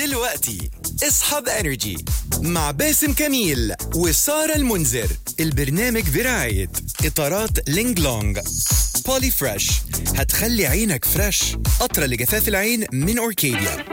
دلوقتي اصحاب انرجي مع باسم كميل وسارة المنذر البرنامج برعاية اطارات لينج لونج بولي فريش هتخلي عينك فريش قطرة لجفاف العين من اوركيديا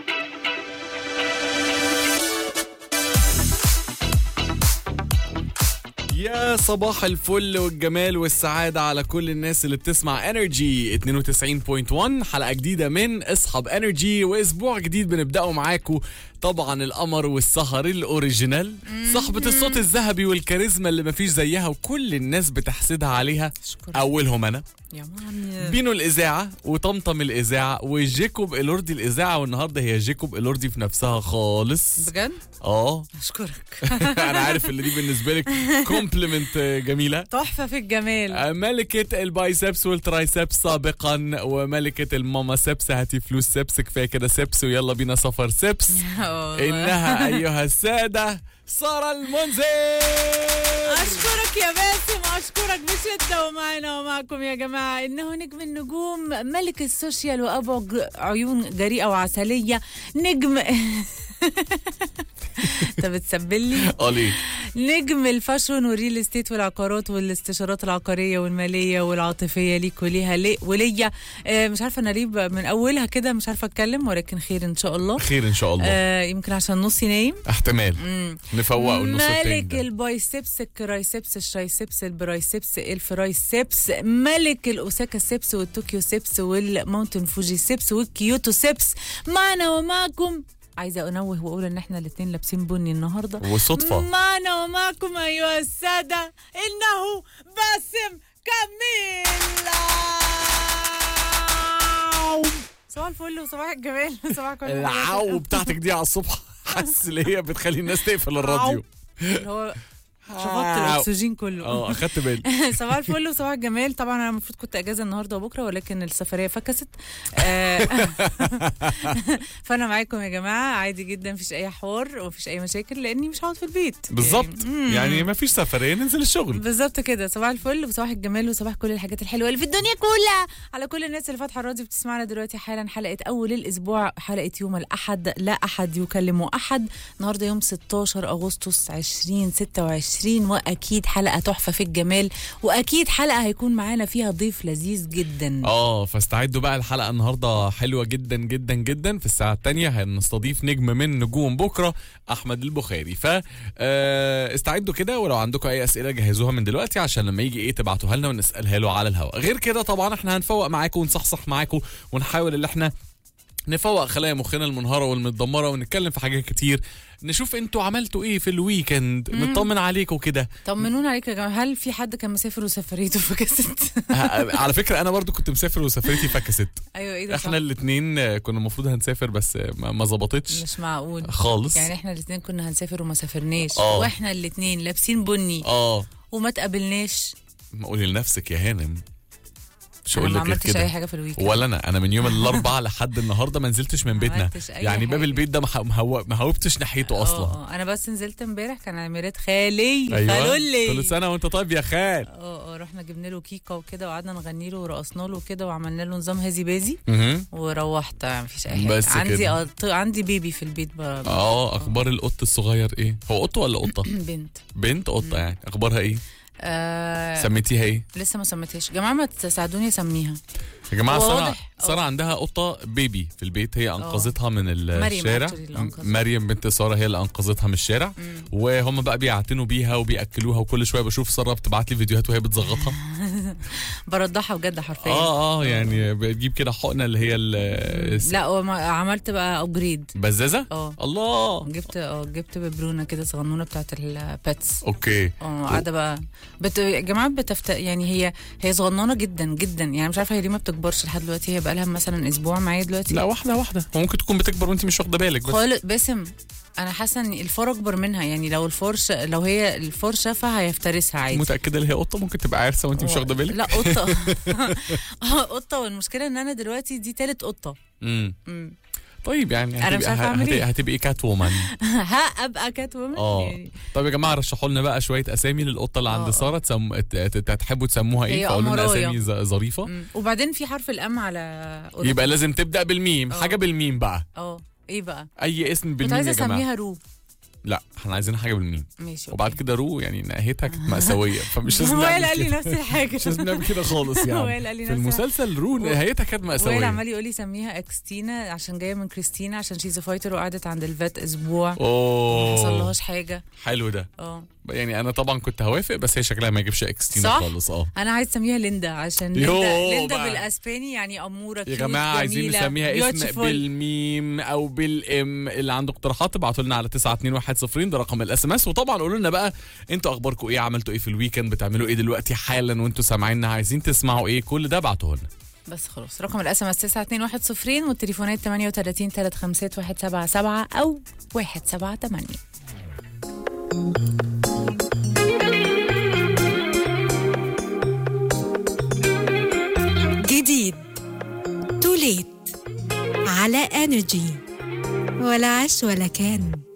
يا صباح الفل والجمال والسعادة على كل الناس اللي بتسمع انرجي 92.1 حلقة جديدة من اصحاب انرجي واسبوع جديد بنبدأه معاكم طبعا القمر والسهر الاوريجينال صاحبة الصوت الذهبي والكاريزما اللي مفيش زيها وكل الناس بتحسدها عليها أشكرك. اولهم انا يا مامي بينو الإذاعة وطمطم الإذاعة وجيكوب إلوردي الإذاعة والنهاردة هي جيكوب إلوردي في نفسها خالص بجد اه اشكرك أنا عارف اللي دي بالنسبة لك كومبلمنت جميلة تحفه في الجمال ملكة البايسبس والترايسبس سابقا وملكة الماما سبس هاتي فلوس سبس كفاية كده سبس ويلا بينا سفر سبس إنها أيها السادة سارة المنذر اشكرك يا باسم اشكرك بشده ومعنا ومعكم يا جماعه انه نجم النجوم ملك السوشيال وابو ج- عيون جريئه وعسليه نجم انت بتسبل لي اه ليه؟ نجم الفاشون والريل استيت والعقارات والاستشارات العقاريه والماليه والعاطفيه ليك وليها لي وليا آه، مش عارفه انا ليه ب- من اولها كده مش عارفه اتكلم ولكن خير ان شاء الله خير إن شاء الله آه يمكن عشان نصي نايم احتمال نفوقه النص التاني ملك ده. البايسبس الكرايسبس الشايسبس البرايسبس الفرايسبس ملك الاوساكا سبس والطوكيو سبس والماونتن فوجي سبس والكيوتو سبس معنا ومعكم عايزه انوه واقول ان احنا الاثنين لابسين بني النهارده والصدفة معنا ومعكم ايها الساده انه باسم كميل صباح الفل وصباح الجمال وصباح كل الحاجات العو بتاعتك دي على الصبح حاسس اللي هي بتخلي الناس تقفل الراديو اللي هو شفطت الاكسجين كله اه اخدت بالي صباح الفل وصباح الجمال طبعا انا المفروض كنت اجازه النهارده وبكره ولكن السفريه فكست آه، فانا معاكم يا جماعه عادي جدا مفيش اي حوار ومفيش اي مشاكل لاني مش هقعد في البيت بالظبط يعني- يعني ما فيش سفريه ننزل الشغل بالظبط كده صباح الفل وصباح الجمال وصباح كل الحاجات الحلوه اللي في الدنيا كلها على كل الناس اللي فاتحه الراديو بتسمعنا دلوقتي حالا حلقه اول الاسبوع حلقه يوم الاحد لا احد يكلم احد النهارده يوم 16 اغسطس 2026 واكيد حلقه تحفه في الجمال واكيد حلقه هيكون معانا فيها ضيف لذيذ جدا اه فاستعدوا بقى الحلقه النهارده حلوه جدا جدا جدا في الساعه الثانيه هنستضيف نجم من نجوم بكره احمد البخاري ف آه، استعدوا كده ولو عندكم اي اسئله جهزوها من دلوقتي عشان لما يجي ايه تبعتوها لنا ونسالها له على الهواء غير كده طبعا احنا هنفوق معاكم ونصحصح معاكم ونحاول ان احنا نفوق خلايا مخنا المنهاره والمتدمره ونتكلم في حاجات كتير نشوف انتوا عملتوا ايه في الويكند نطمن عليكم كده طمنونا عليك يا جماعه هل في حد كان مسافر وسفريته فكست ه- على فكره انا برضو كنت مسافر وسفريتي فكست ايوه ايه ده احنا صح. الاثنين كنا المفروض هنسافر بس ما ما ظبطتش مش معقول خالص يعني احنا الاثنين كنا هنسافر وما سافرناش آه. واحنا الاثنين لابسين بني اه وما تقابلناش ما قولي لنفسك يا هانم مش انا هقول ما لك غير عملتش اي كده حاجه في الويكند ولا انا انا من يوم الاربعاء لحد النهارده ما نزلتش من ما بيتنا عملتش أي يعني باب حاجة. البيت ده ما ح- ما هو- ما هوبتش ناحيته اصلا اه اه انا بس نزلت امبارح كان على ميلاد خالي ايوه خالولي كل سنه وانت طيب يا خال اه اه رحنا جبنا له كيكه وكده وقعدنا نغني له ورقصنا له كده وعملنا له نظام هازي بازي مهم. وروحت يعني مفيش اي حاجه بس عندي كده. آه، ط- عندي بيبي في البيت بقى اه اخبار القط الصغير ايه هو قطه ولا قطه بنت بنت قطه يعني اخبارها ايه آه سميتيها ايه لسه ما سميتهاش جماعه ما تساعدوني اسميها يا جماعه هو ساره واضح. ساره عندها قطه بيبي في البيت هي انقذتها من الشارع actually اللي أنقذتها. مريم بنت ساره هي اللي انقذتها من الشارع وهم بقى بيعتنوا بيها وبياكلوها وكل شويه بشوف ساره بتبعت لي فيديوهات وهي بتزغطها برضعها بجد حرفيا اه اه يعني بتجيب كده حقنه اللي هي ال- لا وما- عملت بقى ابجريد بزازه اه الله جبت اه جبت ببرونه كده صغنونه بتاعت الباتس اوكي اه قاعده بقى بت... يا جماعه بتفت... يعني هي هي صغننه جدا جدا يعني مش عارفه هي ليه ما بتكبرش لحد دلوقتي هي بقى لها مثلا اسبوع معايا دلوقتي لا واحده واحده وممكن تكون بتكبر وانت مش واخده بالك بس خالص باسم انا حاسه ان الفار اكبر منها يعني لو الفار ش... لو هي الفار شافها هيفترسها عادي متاكده ان هي قطه ممكن تبقى عارسه وانت مش واخده بالك لا قطه اه قطه والمشكله ان انا دلوقتي دي تالت قطه امم مم. طيب يعني أنا مش هتبقى- عارفة أعمل هت- إيه. هتبقي كات وومن ها ابقى كات وومن اه يعني طب يا جماعه رشحوا لنا بقى شويه اسامي للقطه اللي عند آه. ساره تسم... ت- ت- تحبوا تسموها ايه هي فقولوا لنا أمرايا. اسامي ز- ظريفه مم. وبعدين في حرف الام على قطة. يبقى لازم تبدا بالميم آه. حاجه بالميم بقى اه ايه بقى اي اسم كنت بالميم عايزه يا جماعه اسميها رو لا احنا عايزين حاجه بالميم ماشي وبعد أوكي. كده رو يعني نهايتها كانت مأساوية فمش لازم وائل نعمل قال لي كده. نفس الحاجه مش لازم نعمل كده خالص وائل يعني قال لي في نفس المسلسل رو نهايتها كانت وائل مأساوية عمال يقول لي سميها اكستينا عشان جايه من كريستينا عشان شيز فايتر وقعدت عند الفات اسبوع ما اوه حصلهاش حاجه حلو ده اه يعني انا طبعا كنت هوافق بس هي شكلها ما يجيبش اكستينا صح؟ خالص اه انا عايز اسميها ليندا عشان يوه ليندا ليندا بقى. بالاسباني يعني اموره يا كيوت، جماعه عايزين جميلة، نسميها اسم beautiful. بالميم او بالام اللي عنده اقتراحات ابعتوا لنا على 921 ده رقم الاس ام اس وطبعا قولوا لنا بقى انتوا اخباركم ايه عملتوا ايه في الويكند بتعملوا ايه دلوقتي حالا وانتوا سامعيننا عايزين تسمعوا ايه كل ده ابعتوه لنا بس خلاص رقم الاس ام اس 921 والتليفونات 38 35 177 او 178 جديد توليت على انرجي ولا عش ولا كان